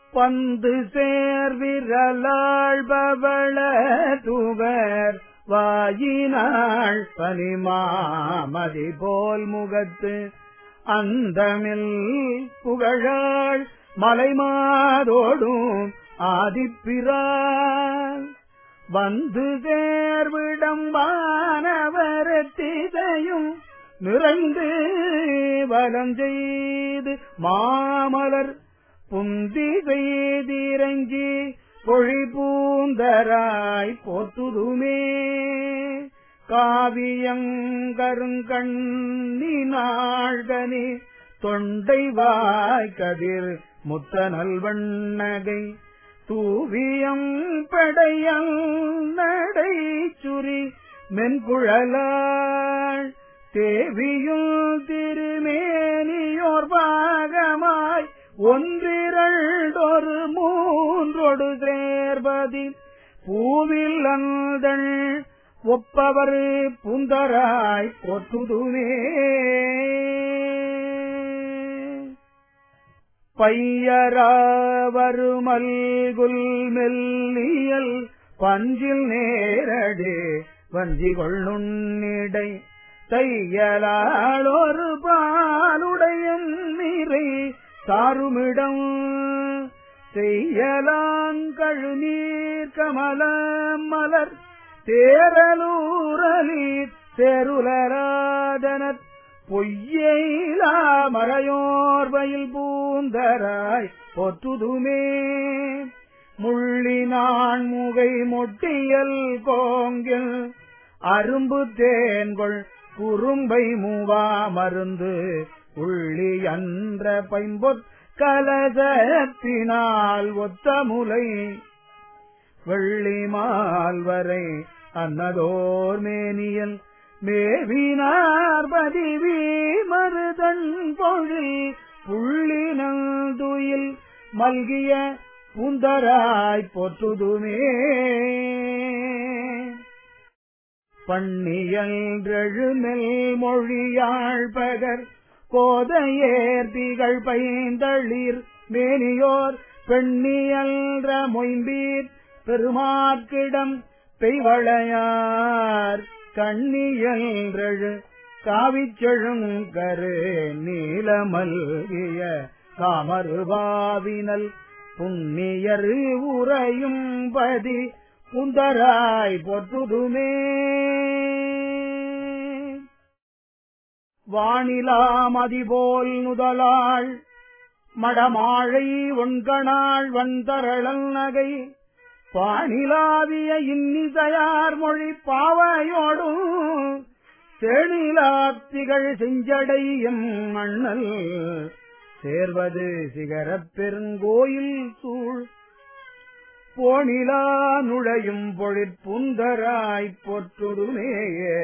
பந்து சேர்விரலாள் பவள துவர் வாயினாள் பனிமாமதி போல் முகத்து அந்தமில் புகழாள் மலைமாதோடும் ஆதிப்பிரான் வந்து சேர்விடம் வானவரத்திதையும் நிறைந்து வலம் செய்து மாமலர் புந்தி செய்திறங்கி பொழி பூந்தராய் போத்துதுமே காவியங்கருங்கண்ணி நாள்கனி தொண்டை வாய் கதிர் முத்த நல்வண்ணகை தூவியம் படையல் நடை சுரி மென்குழலாள் தேவியுள் திருமேனியோர் பாகமாய் ஒன்றிரண்டொரு மூன்றொடு சேர்பதி பூவில் அந்தள் ஒப்பவர் புந்தராய் போற்றுதுமே பையராவருமல்குல் மெல்லியல் பஞ்சில் நேரடே வஞ்சி கொள்ளுன்னிடை தையலாளொரு பாலுடையும் நீரை சாருமிடம் செய்யலாங்கழுநீர் கமலம் மலர் தேரலூரலீர் தேருலராதனத் பொய்யைலா மறையோர்வையில் பூந்தராய் பொற்றுதுமே முள்ளினான் முகை மொட்டியல் கோங்கில் அரும்பு தேன்கொள் குறும்பை மூவா மருந்து உள்ளி அன்ற பைம்பொற் கலசத்தினால் ஒத்த முலை வெள்ளி மால்வரை அன்னதோர் மேனியல் மேவினார் பதிவி மருதன் பொழி புள்ளினந்துயில் மல்கிய புந்தராய் பொற்றுதுமே பண்ணியன்றெழுநெல் மொழியாள் பகர் கோதையேர் திகழ் பைந்தளிர் மேனியோர் பெண்ணியல்ற மொயம்பீர் பெருமாக்கிடம் பெய்வளையார் கண்ணியல்றழு காவிச்செழுங்கரு நீலமல்கிய காமருபாவினல் புண்ணியரு உறையும் பதி புந்தராய் பொற்றுதுமே வானிலாமதிபோல் நுதலாள் மடமாழை ஒன்கணாள் வந்தரளல் நகை பாணிலாவிய இன்னிசையார் மொழி பாவையோடும் செழிலாத்திகள் செஞ்சடையும் மண்ணல் சேர்வது சிகரப் பெருங்கோயில் சூழ் போனிலா நுழையும் பொழிற்புந்தராய் பொற்றுடுமேயே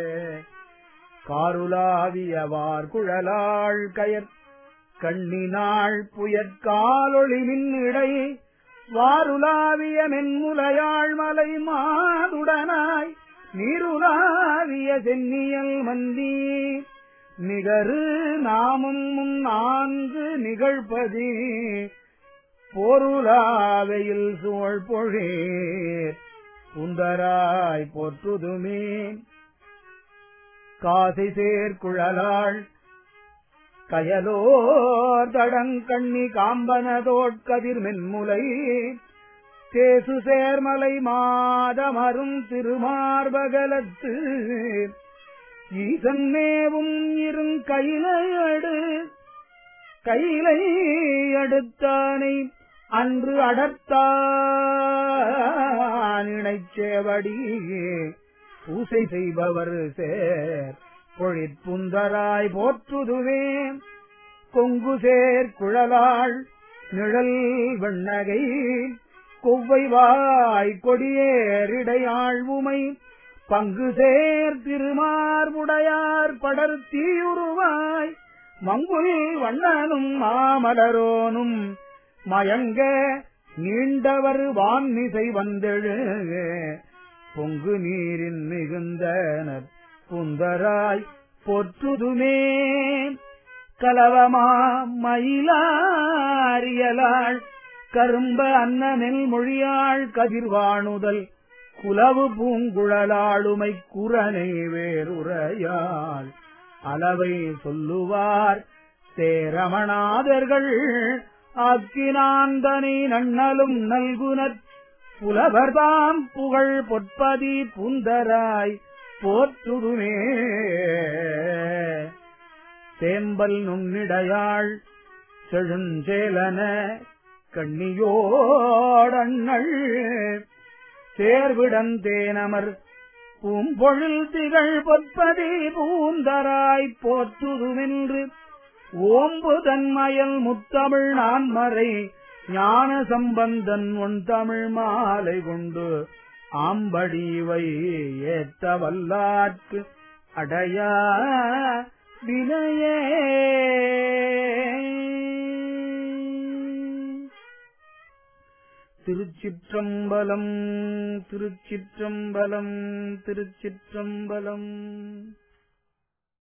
காருலாவியவார் குழலாள் கயற் கண்ணினாள் புயற்காலொளி மின்னிடை வாருலாவிய மென்முலையாள் மலை மாதுடனாய் நீருலாவிய சென்னியல் மந்தி நிகரு நாமும் முன் நான்கு நிகழ்பதி போருலாவையில் சூழ் பொழேர் புந்தராய் போற்றுதுமே காசை சேர்குழலாள் கயலோர் தடங்கண்ணி காம்பனதோட்கதிர் மென்முலை தேசு சேர்மலை மாதமரும் திருமார்பகலத்து ஈசன் மேவும் இருங்கயிலையடு கையிலை அடுத்தானை அன்று அடர்த்தான் இணைச்சேவடியே பூசை செய்பவர் சேர் பொழிற்புந்தராய் போற்றுதுவே கொங்கு சேர் குழலாள் நிழல் வெண்ணகை கொவ்வை வாய் கொடியேறிடையாழ்வுமை பங்கு சேர் திருமார்புடையார் படர்த்தீயுருவாய் மங்குல் வண்ணனும் மாமலரோனும் மயங்க நீண்டவர் வான்மிசை வந்தெழு பொங்கு நீரின் மிகுந்தனர் புந்தராய் பொற்றுதுமே கலவமா மயிலாரியலாள் கரும்ப அன்னமெல் மொழியாள் கதிர்வாணுதல் குலவு பூங்குழலாளுமை குரனை வேறுரையாள் அளவை சொல்லுவார் சேரமணாதர்கள் ஆக்கினாந்தனை நன்னலும் நல்குனர் புலவர்தாம் புகழ் பொற்பதி புந்தராய் போற்றுதுமே சேம்பல் நுண்ணிடையாள் செழுஞ்சேலன கண்ணியோடண்ணள் சேர்விடந்தேனமர் பூம்பொழில் திகழ் பொற்பதி பூந்தராய் போற்றுதுமென்று ஓம்பு தன்மயல் முத்தமிழ் நான்மறை ஞான சம்பந்தன் உன் தமிழ் மாலை கொண்டு ஆம்படிவை ஏத்த வல்லார்க்கு அடையா வினையே திருச்சிற்றம்பலம் திருச்சிற்றம்பலம் திருச்சிற்றம்பலம்